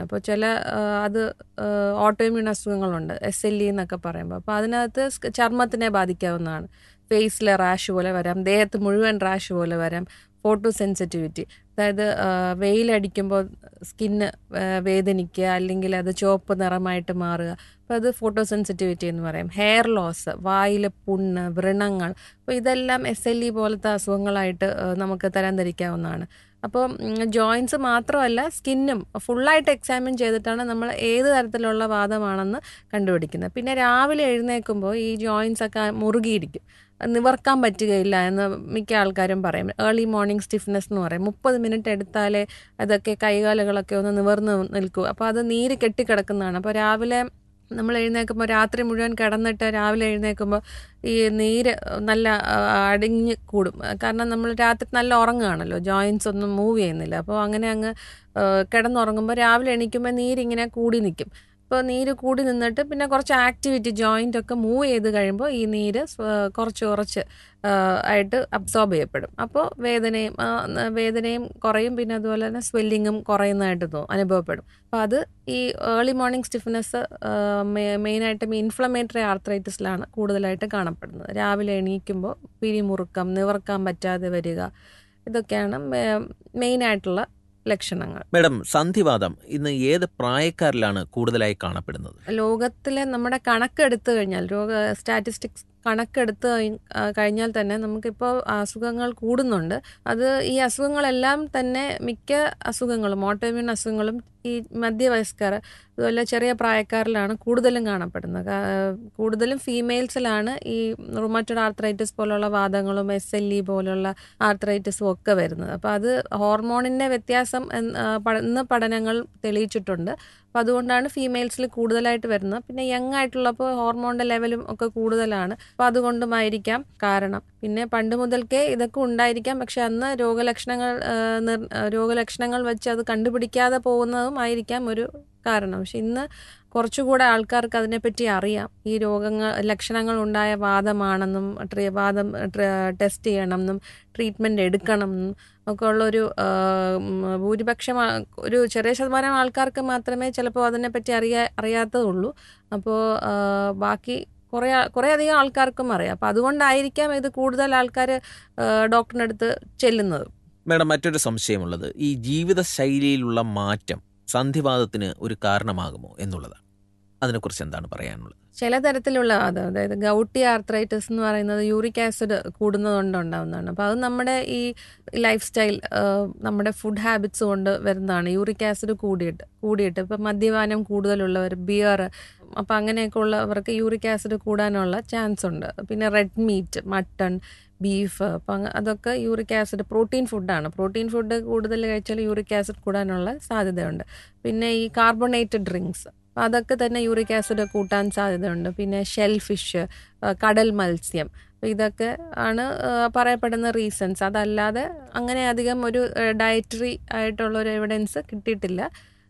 അപ്പോൾ ചില ആ, അത് ഓട്ടോമ്യൂൺ അസുഖങ്ങളുണ്ട് എസ് എൽ ഇ എന്നൊക്കെ പറയുമ്പോൾ അപ്പോൾ അതിനകത്ത് സ് ചർമ്മത്തിനെ ബാധിക്കാവുന്നതാണ് ഫേസിലെ റാഷ് പോലെ വരാം ദേഹത്ത് മുഴുവൻ റാഷ് പോലെ വരാം ഫോട്ടോ സെൻസിറ്റിവിറ്റി അതായത് ആ, വെയിലടിക്കുമ്പോൾ സ്കിന്ന് വേദനിക്കുക അല്ലെങ്കിൽ അത് ചുവപ്പ് നിറമായിട്ട് മാറുക അപ്പോൾ അത് ഫോട്ടോ സെൻസിറ്റിവിറ്റി എന്ന് പറയും ഹെയർ ലോസ് വായിലെ പുണ്ണ് വ്രണങ്ങൾ അപ്പോൾ ഇതെല്ലാം എസ് എൽ ഇ പോലത്തെ അസുഖങ്ങളായിട്ട് ആ, നമുക്ക് തരംതിരിക്കാവുന്നതാണ് അപ്പോൾ ജോയിൻസ് മാത്രമല്ല സ്കിന്നും ഫുള്ളായിട്ട് എക്സാമിൻ ചെയ്തിട്ടാണ് നമ്മൾ ഏത് തരത്തിലുള്ള വാദമാണെന്ന് കണ്ടുപിടിക്കുന്നത് പിന്നെ രാവിലെ എഴുന്നേൽക്കുമ്പോൾ ഈ ജോയിൻസ് ഒക്കെ മുറുകിയിരിക്കും നിവർക്കാൻ പറ്റുകയില്ല എന്ന് മിക്ക ആൾക്കാരും പറയും ഏർലി മോർണിംഗ് സ്റ്റിഫ്നെസ് എന്ന് പറയും മുപ്പത് മിനിറ്റ് എടുത്താലേ അതൊക്കെ കൈകാലുകളൊക്കെ ഒന്ന് നിവർന്ന് നിൽക്കൂ അപ്പോൾ അത് നീര് കെട്ടിക്കിടക്കുന്നതാണ് അപ്പോൾ രാവിലെ നമ്മൾ എഴുന്നേൽക്കുമ്പോൾ രാത്രി മുഴുവൻ കിടന്നിട്ട് രാവിലെ എഴുന്നേൽക്കുമ്പോൾ ഈ നീര് നല്ല ആ, അടിഞ്ഞ് കൂടും കാരണം നമ്മൾ രാത്രി നല്ല ഉറങ്ങുകയാണല്ലോ ജോയിൻസ് ഒന്നും മൂവ് ചെയ്യുന്നില്ല അപ്പോൾ അങ്ങനെ അങ്ങ് ആ, കിടന്നുറങ്ങുമ്പോൾ രാവിലെ എണീക്കുമ്പോൾ നീരിങ്ങനെ കൂടി നിൽക്കും അപ്പോൾ നീര് കൂടി നിന്നിട്ട് പിന്നെ കുറച്ച് ആക്ടിവിറ്റി ജോയിൻ്റ് ഒക്കെ മൂവ് ചെയ്ത് കഴിയുമ്പോൾ ഈ നീര് സ്വ- കുറച്ച് കുറച്ച് ആ, ആയിട്ട് അബ്സോർബ് ചെയ്യപ്പെടും അപ്പോൾ വേദനയും ആ, ന- വേദനയും കുറയും പിന്നെ അതുപോലെ തന്നെ സ്വെല്ലിങ്ങും കുറയുന്നതായിട്ട് തോന്നും അനുഭവപ്പെടും അപ്പോൾ അത് ഈ ഏർലി മോർണിംഗ് സ്റ്റിഫ്നെസ് മെയിനായിട്ടും ഇൻഫ്ലമേറ്ററി ആർത്രൈറ്റിസിലാണ് കൂടുതലായിട്ട് കാണപ്പെടുന്നത് രാവിലെ എണീക്കുമ്പോൾ പിരിമുറുക്കം നിവർക്കാൻ പറ്റാതെ വരിക ഇതൊക്കെയാണ് മെയിനായിട്ടുള്ള ലക്ഷണങ്ങൾ മേഡം സന്ധിവാദം ഇന്ന് ഏത് പ്രായക്കാരിലാണ് കൂടുതലായി കാണപ്പെടുന്നത് ലോകത്തിലെ നമ്മുടെ കണക്കെടുത്തു കഴിഞ്ഞാൽ രോഗ സ്റ്റാറ്റിസ്റ്റിക്സ് കണക്കെടുത്ത് കഴി- ആ, കഴിഞ്ഞാൽ തന്നെ നമുക്കിപ്പോൾ അസുഖങ്ങൾ കൂടുന്നുണ്ട് അത് ഈ അസുഖങ്ങളെല്ലാം തന്നെ മിക്ക അസുഖങ്ങളും ഓട്ടോമ്യൂൺ അസുഖങ്ങളും ഈ മധ്യവയസ്കർ അതുപോലെ ചെറിയ പ്രായക്കാരിലാണ് കൂടുതലും കാണപ്പെടുന്നത് കാ- കൂടുതലും ഫീമെയിൽസിലാണ് ഈ റുമറ്റഡ് ആർത്രൈറ്റിസ് പോലുള്ള വാദങ്ങളും എസ് എൽ ഇ പോലുള്ള ആർത്രൈറ്റിസും ഒക്കെ വരുന്നത് അപ്പോൾ അത് ഹോർമോണിൻ്റെ വ്യത്യാസം എന്ന് ആ, പ- ഇന്ന് പഠനങ്ങൾ തെളിയിച്ചിട്ടുണ്ട് അപ്പോൾ അതുകൊണ്ടാണ് ഫീമെയിൽസിൽ കൂടുതലായിട്ട് വരുന്നത് പിന്നെ യങ് ആയിട്ടുള്ളപ്പോൾ ഹോർമോണിൻ്റെ ലെവലും ഒക്കെ കൂടുതലാണ് അപ്പോൾ അതുകൊണ്ടുമായിരിക്കാം കാരണം പിന്നെ പണ്ട് മുതൽക്കേ ഇതൊക്കെ ഉണ്ടായിരിക്കാം പക്ഷെ അന്ന് രോഗലക്ഷണങ്ങൾ ആ, നിർ- ആ, രോഗലക്ഷണങ്ങൾ വെച്ച് അത് കണ്ടുപിടിക്കാതെ പോകുന്നതും ആയിരിക്കാം ഒരു കാരണം പക്ഷെ ഇന്ന് കുറച്ചുകൂടെ ആൾക്കാർക്ക് അതിനെപ്പറ്റി അറിയാം ഈ രോഗങ്ങൾ ലക്ഷണങ്ങൾ ഉണ്ടായ വാദമാണെന്നും ട്രീ വാദം ടെസ്റ്റ് ചെയ്യണമെന്നും ട്രീറ്റ്മെൻറ്റ് എടുക്കണം എന്നും ഒക്കെ ഉള്ളൊരു ആ, ഉം, ഭൂരിപക്ഷം ആ- ഒരു ചെറിയ ശതമാനം ആൾക്കാർക്ക് മാത്രമേ ചിലപ്പോൾ അതിനെപ്പറ്റി അറിയാ അറിയാത്തതുള്ളൂ അപ്പോൾ ആ, ബാക്കി കുറേ ആ- കുറേ അധികം ആൾക്കാർക്കും അറിയാം അപ്പോൾ അതുകൊണ്ടായിരിക്കാം ഇത് കൂടുതൽ ആൾക്കാർ ഡോക്ടറിൻ്റെ അടുത്ത് ചെല്ലുന്നത് മേഡം മറ്റൊരു സംശയമുള്ളത് ഈ ജീവിതശൈലിയിലുള്ള മാറ്റം സന്ധിവാദത്തിന് ഒരു കാരണമാകുമോ എന്നുള്ളതാണ് അതിനെക്കുറിച്ച് എന്താണ് പറയാനുള്ളത് ചില തരത്തിലുള്ള വാദം അതായത് ഗൗട്ടി ആർത്രൈറ്റിസ് എന്ന് പറയുന്നത് യൂറിക് ആസിഡ് കൂടുന്നതുകൊണ്ട് ഉണ്ടാവുന്നതാണ് അപ്പോൾ അത് നമ്മുടെ ഈ ലൈഫ് സ്റ്റൈൽ നമ്മുടെ ഫുഡ് ഹാബിറ്റ്സ് കൊണ്ട് വരുന്നതാണ് യൂറിക് ആസിഡ് കൂടിയിട്ട് കൂടിയിട്ട് ഇപ്പം മദ്യപാനം കൂടുതലുള്ളവർ ബിയർ അപ്പം അങ്ങനെയൊക്കെ ഉള്ളവർക്ക് യൂറിക് ആസിഡ് കൂടാനുള്ള ചാൻസ് ഉണ്ട് പിന്നെ റെഡ് മീറ്റ് മട്ടൺ ബീഫ് അപ്പം അങ്ങ- അതൊക്കെ യൂറിക് ആസിഡ് പ്രോട്ടീൻ ഫുഡാണ് പ്രോട്ടീൻ ഫുഡ് കൂടുതൽ കഴിച്ചാൽ യൂറിക് ആസിഡ് കൂടാനുള്ള സാധ്യതയുണ്ട് പിന്നെ ഈ കാർബണേറ്റഡ് ഡ്രിങ്ക്സ് അപ്പം അതൊക്കെ തന്നെ യൂറിക് ആസിഡ് കൂട്ടാൻ സാധ്യതയുണ്ട് പിന്നെ ഷെൽ ഫിഷ് കടൽ മത്സ്യം അപ്പം ഇതൊക്കെ ആണ് ആ, പറയപ്പെടുന്ന റീസൺസ് അതല്ലാതെ അങ്ങനെ അധികം ഒരു ഡയറ്ററി ആയിട്ടുള്ള ഒരു എവിഡൻസ് കിട്ടിയിട്ടില്ല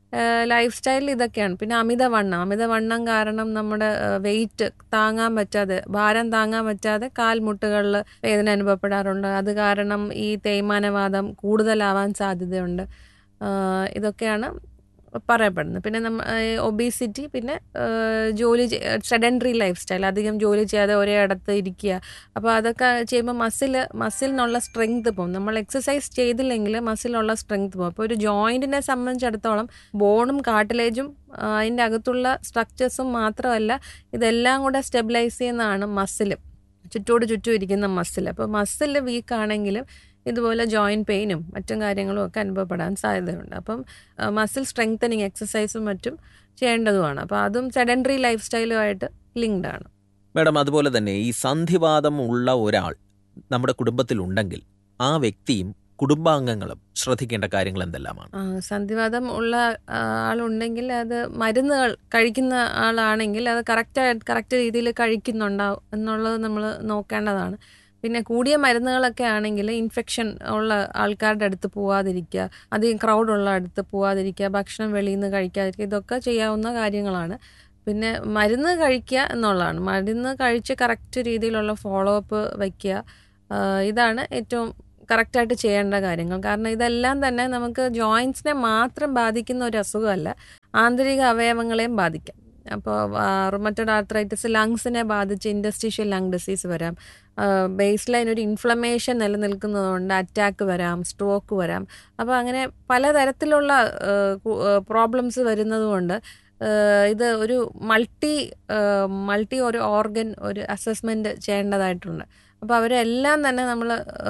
ലൈഫ് സ്റ്റൈൽ ഇതൊക്കെയാണ് പിന്നെ അമിതവണ്ണം അമിതവണ്ണം കാരണം നമ്മുടെ വെയിറ്റ് താങ്ങാൻ പറ്റാതെ ഭാരം താങ്ങാൻ പറ്റാതെ കാൽമുട്ടുകളിൽ വേദന അനുഭവപ്പെടാറുണ്ട് അത് കാരണം ഈ തേയ്മാനവാദം കൂടുതലാവാൻ സാധ്യതയുണ്ട് ആ, ഇതൊക്കെയാണ് പറയപ്പെടുന്നത് പിന്നെ നമ്മ ഒബീസിറ്റി പിന്നെ ആ, ജോലി സെഡൻഡറി ലൈഫ് സ്റ്റൈൽ അധികം ജോലി ചെയ്യാതെ ഒരേ ഇടത്ത് ഇരിക്കുക അപ്പോൾ അതൊക്കെ ചെയ്യുമ്പോൾ മസിൽ മസിലിനുള്ള സ്ട്രെങ്ത് പോകും നമ്മൾ എക്സസൈസ് ചെയ്തില്ലെങ്കിൽ മസിലുള്ള സ്ട്രെങ്ത് പോകും അപ്പോൾ ഒരു ജോയിൻറ്റിനെ സംബന്ധിച്ചിടത്തോളം ബോണും കാട്ടിലേജും അതിൻ്റെ അകത്തുള്ള സ്ട്രക്ചേഴ്സും മാത്രമല്ല ഇതെല്ലാം കൂടെ സ്റ്റെബിലൈസ് ചെയ്യുന്നതാണ് മസിൽ ചുറ്റോട് ചുറ്റും ഇരിക്കുന്ന മസിൽ അപ്പോൾ മസിൽ വീക്ക് ആണെങ്കിലും ഇതുപോലെ ജോയിൻറ്റ് പെയിനും മറ്റും കാര്യങ്ങളും ഒക്കെ അനുഭവപ്പെടാൻ സാധ്യതയുണ്ട് അപ്പം മസിൽ സ്ട്രെങ്തനിങ് എക്സസൈസും മറ്റും ചെയ്യേണ്ടതുമാണ് അപ്പോൾ അതും സെഡൻഡറി ലൈഫ് സ്റ്റൈലുമായിട്ട് ലിങ്ക്ഡ് ആണ് മേഡം അതുപോലെ തന്നെ ഈ സന്ധിവാദം ഉള്ള ഒരാൾ നമ്മുടെ കുടുംബത്തിലുണ്ടെങ്കിൽ ആ വ്യക്തിയും കുടുംബാംഗങ്ങളും ശ്രദ്ധിക്കേണ്ട കാര്യങ്ങൾ എന്തെല്ലാമാണ് ആ, സന്ധിവാതം ഉള്ള ആ, ആളുണ്ടെങ്കിൽ അത് മരുന്നുകൾ കഴിക്കുന്ന ആളാണെങ്കിൽ അത് കറക്റ്റ് കറക്റ്റ് രീതിയിൽ കഴിക്കുന്നുണ്ടാവും എന്നുള്ളത് നമ്മൾ നോക്കേണ്ടതാണ് പിന്നെ കൂടിയ മരുന്നുകളൊക്കെ ആണെങ്കിൽ ഇൻഫെക്ഷൻ ഉള്ള ആൾക്കാരുടെ അടുത്ത് പോവാതിരിക്കുക അധികം ക്രൗഡുള്ള അടുത്ത് പോവാതിരിക്കുക ഭക്ഷണം വെളിയിൽ നിന്ന് കഴിക്കാതിരിക്കുക ഇതൊക്കെ ചെയ്യാവുന്ന കാര്യങ്ങളാണ് പിന്നെ മരുന്ന് കഴിക്കുക എന്നുള്ളതാണ് മരുന്ന് കഴിച്ച് കറക്റ്റ് രീതിയിലുള്ള ഫോളോ അപ്പ് വയ്ക്കുക ആ, ഇതാണ് ഏറ്റവും കറക്റ്റായിട്ട് ചെയ്യേണ്ട കാര്യങ്ങൾ കാരണം ഇതെല്ലാം തന്നെ നമുക്ക് ജോയിൻസിനെ മാത്രം ബാധിക്കുന്ന ഒരു അസുഖമല്ല ആന്തരിക അവയവങ്ങളെയും ബാധിക്കാം അപ്പോൾ റുമറ്റഡ് ആർത്രൈറ്റിസ് ലങ്സിനെ ബാധിച്ച് ഇൻഡസ്ട്രീഷ്യൽ ലങ് ഡിസീസ് വരാം ബേസ് ലൈൻ ഒരു ഇൻഫ്ലമേഷൻ നിലനിൽക്കുന്നതുകൊണ്ട് അറ്റാക്ക് വരാം സ്ട്രോക്ക് വരാം അപ്പോൾ അങ്ങനെ പലതരത്തിലുള്ള പ്രോബ്ലംസ് വരുന്നതുകൊണ്ട് ഇത് ഒരു മൾട്ടി മൾട്ടി ഒരു ഓർഗൻ ഒരു അസസ്മെൻറ്റ് ചെയ്യേണ്ടതായിട്ടുണ്ട് അപ്പോൾ അവരെല്ലാം തന്നെ നമ്മൾ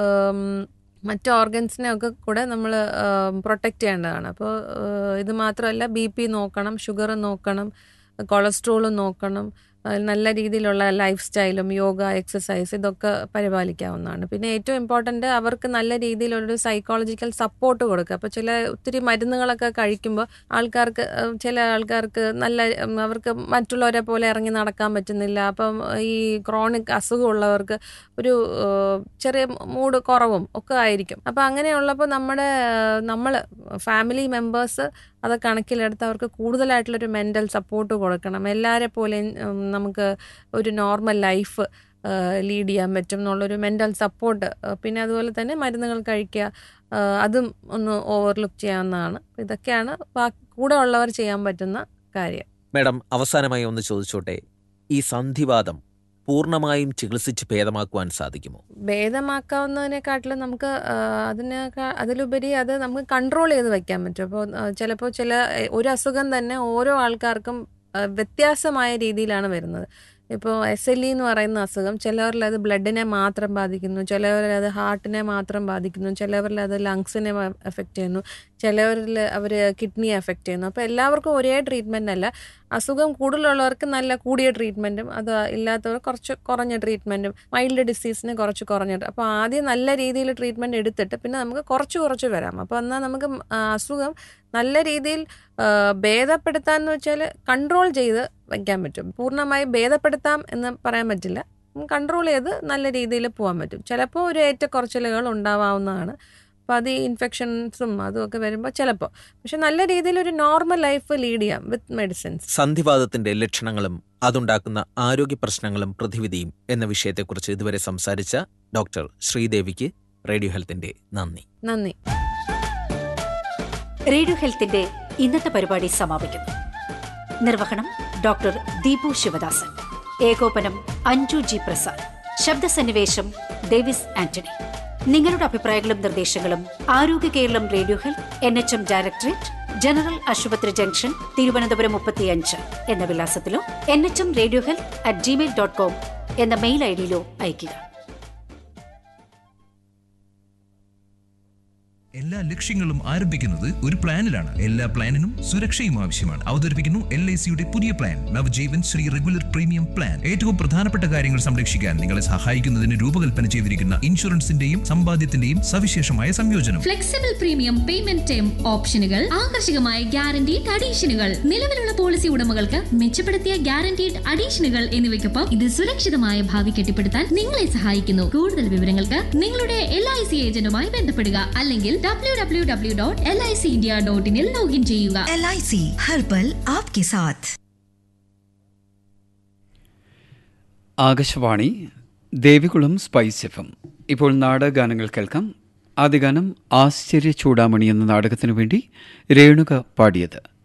മറ്റ് ഓർഗൻസിനെ ഒക്കെ കൂടെ നമ്മൾ പ്രൊട്ടക്റ്റ് ചെയ്യേണ്ടതാണ് അപ്പോൾ ഇത് മാത്രമല്ല ബി പി നോക്കണം ഷുഗർ നോക്കണം കൊളസ്ട്രോളും നോക്കണം നല്ല രീതിയിലുള്ള ലൈഫ് സ്റ്റൈലും യോഗ എക്സസൈസ് ഇതൊക്കെ പരിപാലിക്കാവുന്നതാണ് പിന്നെ ഏറ്റവും ഇമ്പോർട്ടൻ്റ് അവർക്ക് നല്ല രീതിയിലൊരു സൈക്കോളജിക്കൽ സപ്പോർട്ട് കൊടുക്കുക അപ്പോൾ ചില ഒത്തിരി മരുന്നുകളൊക്കെ കഴിക്കുമ്പോൾ ആൾക്കാർക്ക് ചില ആൾക്കാർക്ക് നല്ല അവർക്ക് മറ്റുള്ളവരെ പോലെ ഇറങ്ങി നടക്കാൻ പറ്റുന്നില്ല അപ്പം ഈ ക്രോണിക് അസുഖമുള്ളവർക്ക് ഒരു ചെറിയ മൂഡ് കുറവും ഒക്കെ ആയിരിക്കും അപ്പോൾ അങ്ങനെയുള്ളപ്പോൾ നമ്മുടെ നമ്മൾ ഫാമിലി മെമ്പേഴ്സ് അത് കണക്കിലെടുത്ത് അവർക്ക് കൂടുതലായിട്ടുള്ളൊരു മെൻ്റൽ സപ്പോർട്ട് കൊടുക്കണം എല്ലാവരെ പോലെയും നമുക്ക് ഒരു നോർമൽ ലൈഫ് ലീഡ് ചെയ്യാൻ പറ്റും എന്നുള്ളൊരു മെൻ്റൽ സപ്പോർട്ട് പിന്നെ അതുപോലെ തന്നെ മരുന്നുകൾ കഴിക്കുക അതും ഒന്ന് ഓവർലുക്ക് ചെയ്യാവുന്നതാണ് ഇതൊക്കെയാണ് കൂടെ ഉള്ളവർ ചെയ്യാൻ പറ്റുന്ന കാര്യം മേഡം അവസാനമായി ഒന്ന് ചോദിച്ചോട്ടെ ഈ സന്ധിവാദം പൂർണ്ണമായും ചികിത്സിച്ച് ഭേദമാക്കുവാൻ സാധിക്കുമോ ഭേദമാക്കാവുന്നതിനെക്കാട്ടിലും നമുക്ക് അതിനെ അതിലുപരി അത് നമുക്ക് കൺട്രോൾ ചെയ്ത് വെക്കാൻ പറ്റും അപ്പോൾ ചിലപ്പോൾ ചില ഒരു അസുഖം തന്നെ ഓരോ ആൾക്കാർക്കും വ്യത്യാസമായ രീതിയിലാണ് വരുന്നത് ഇപ്പോൾ എസ് എൽ ഇ എന്ന് പറയുന്ന അസുഖം ചിലവരിൽ അത് ബ്ലഡിനെ മാത്രം ബാധിക്കുന്നു ചിലവരിൽ അത് ഹാർട്ടിനെ മാത്രം ബാധിക്കുന്നു ചിലവരിൽ അത് ലങ്സിനെ എഫക്റ്റ് ചെയ്യുന്നു ചിലവരിൽ അവർ കിഡ്നിയെ എഫക്റ്റ് ചെയ്യുന്നു അപ്പോൾ എല്ലാവർക്കും ഒരേ ട്രീറ്റ്മെൻ്റ് അല്ല അസുഖം കൂടുതലുള്ളവർക്ക് നല്ല കൂടിയ ട്രീറ്റ്മെൻറ്റും അത് ഇല്ലാത്തവർ കുറച്ച് കുറഞ്ഞ ട്രീറ്റ്മെൻറ്റും മൈൽഡ് ഡിസീസിന് കുറച്ച് കുറഞ്ഞിട്ട് അപ്പോൾ ആദ്യം നല്ല രീതിയിൽ ട്രീറ്റ്മെൻറ്റ് എടുത്തിട്ട് പിന്നെ നമുക്ക് കുറച്ച് കുറച്ച് വരാം അപ്പോൾ എന്നാൽ നമുക്ക് അസുഖം നല്ല രീതിയിൽ ഭേദപ്പെടുത്താമെന്ന് വെച്ചാൽ കൺട്രോൾ ചെയ്ത് വയ്ക്കാൻ പറ്റും പൂർണ്ണമായി ഭേദപ്പെടുത്താം എന്ന് പറയാൻ പറ്റില്ല കൺട്രോൾ ചെയ്ത് നല്ല രീതിയിൽ പോകാൻ പറ്റും ചിലപ്പോൾ ഒരു ഏറ്റക്കുറച്ചിലുകൾ ഉണ്ടാവാവുന്നതാണ് അപ്പോൾ അത് ഈ ഇൻഫെക്ഷൻസും അതും ഒക്കെ വരുമ്പോൾ ചിലപ്പോൾ പക്ഷെ നല്ല രീതിയിൽ ഒരു നോർമൽ ലൈഫ് ലീഡ് ചെയ്യാം വിത്ത് മെഡിസിൻസ് സന്ധിവാദത്തിന്റെ ലക്ഷണങ്ങളും അതുണ്ടാക്കുന്ന ആരോഗ്യ പ്രശ്നങ്ങളും പ്രതിവിധിയും എന്ന വിഷയത്തെക്കുറിച്ച് ഇതുവരെ സംസാരിച്ച ഡോക്ടർ ശ്രീദേവിക്ക് റേഡിയോ ഹെൽത്തിന്റെ നന്ദി നന്ദി റേഡിയോ ഹെൽത്തിന്റെ ഇന്നത്തെ പരിപാടി സമാപിക്കുന്നു നിർവഹണം ഡോക്ടർ ദീപു ശിവദാസൻ ഏകോപനം അഞ്ജു ജി പ്രസാദ് ശബ്ദസന്നിവേശം ഡേവിസ് ആന്റണി നിങ്ങളുടെ അഭിപ്രായങ്ങളും നിർദ്ദേശങ്ങളും Arogya Keralam radio health N H M directorate general ആശുപത്രി ജംഗ്ഷൻ തിരുവനന്തപുരം മുപ്പത്തിയഞ്ച് എന്ന വിലാസത്തിലോ N H M radio health at Gmail dot com എന്ന മെയിൽ ഐ ഡിയിലോ അയയ്ക്കുക എല്ലാ ലക്ഷ്യങ്ങളും ആരംഭിക്കുന്നത് ഒരു പ്ലാനിലാണ് എല്ലാ പ്ലാനിനും സുരക്ഷയും ആവശ്യമാണ് അവതരിപ്പിക്കുന്നു എൽ ഐ സിയുടെ പുതിയ plan Navjeevan Shree regular premium plan ഏറ്റവും പ്രധാനപ്പെട്ട കാര്യങ്ങൾ സംരക്ഷിക്കാൻ നിങ്ങളെ സഹായിക്കുന്നതിന് രൂപകൽപ്പന ചെയ്തിരിക്കുന്ന ഇൻഷുറൻസിന്റെയും സമ്പാദ്യത്തിന്റെയും സവിശേഷമായ സംയോജനം ഫ്ലെക്സിബിൾ പ്രീമിയം പേയ്മെന്റ് ടേം ഓപ്ഷനുകൾ ആകർഷകമായ ഗ്യാരണ്ടീഡ് അഡീഷനുകൾ നിലവിലുള്ള പോളിസി ഉടമകൾക്ക് മെച്ചപ്പെടുത്തിയ ഗ്യാരണ്ടീഡ് അഡീഷനുകൾ എന്നിവയ്ക്കൊപ്പം ഇത് സുരക്ഷിതമായ ഭാവി കെട്ടിപ്പടുത്താൻ നിങ്ങളെ സഹായിക്കുന്നു കൂടുതൽ വിവരങ്ങൾക്ക് നിങ്ങളുടെ എൽ ഐ സി ഏജന്റുമായി ബന്ധപ്പെടുക അല്ലെങ്കിൽ W W W dot L I C India dot ഇനിൽ ലോഗിൻ ചെയ്യുക एल आई सी हर पल आपके साथ Akashvani Devikulam spice F M ഇപ്പോൾ നാടകഗാനങ്ങൾ കേൾക്കാം ആദ്യ ഗാനം ആശ്ചര്യ ചൂടാമണി എന്ന നാടകത്തിനു വേണ്ടി രേണുക പാടിയത്